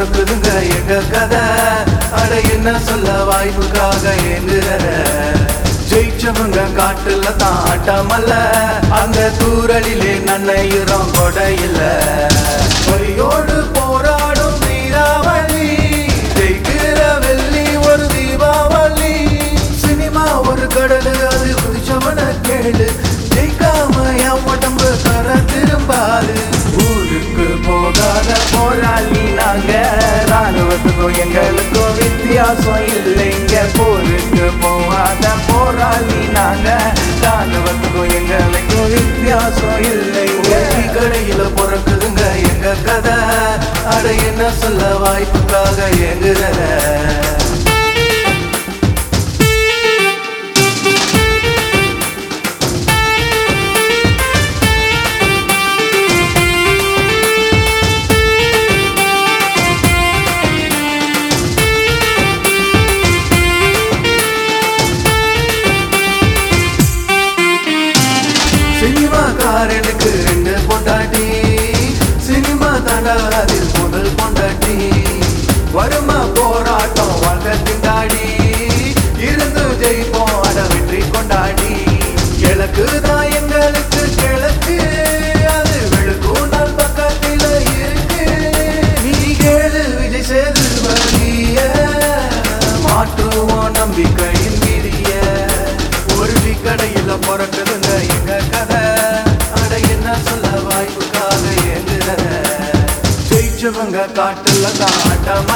பிறக்குதுங்க எங்க கதை அட என்ன சொல்ல வாய்ப்புக்காக ஏங்குற ஜெயிச்சவங்க காட்டுல தான் ஆட்டாமல்ல அந்த தூரலிலே நன்னையிறம் கொடையில வழியோடு போராடும் வீராவளி ஜெயிக்கிற வெள்ளி ஒரு தீபாவளி சினிமா ஒரு கடலு அது குதிச்சவன கேளு ஜெயிக்காம என் உடம்பு தர திரும்பாது ஊருக்கு போகாத போராளி நாங்க ராணுவத்துக்கும் எங்களுக்கும் வித்தியாசம் இல்லைங்க போருக்கு போகாத போராளி நாங்க ராணுவத்துக்கும் எங்களுக்கும் வித்தியாசம் இல்லைங்க டீ கடையில பிறக்குதுங்க எங்க கதை அட என்ன சொல்ல வாய்ப்புக்காக எங்குற சினிமாக்காரனுக்கு ரெண்டு பொண்டாட்டி சினிமா தாண்டா அதில் முதல் பொண்டாட்டி வருமா போராட்டம் வாழ்க்கை திண்டாடி இருந்து ஜெயிப்போம் அட வெற்றி கொண்டாடி கிழக்கு தான் எங்களுக்கு கிழக்கு அது வெளுக்கும் நாள் பக்கத்தில் இருக்கு நீ கேளு விஜய் சேதுபதிய மாற்றுவோம் நம்பிக்கையின் விதிய ஒரு டீ கடையில பிறக்குதுங்க எங்க கதை அட என்ன சொல்ல வாய்ப்புக்காக எங்குற ஜெயிச்சவங்க காட்டுல தான் ஆட்டமா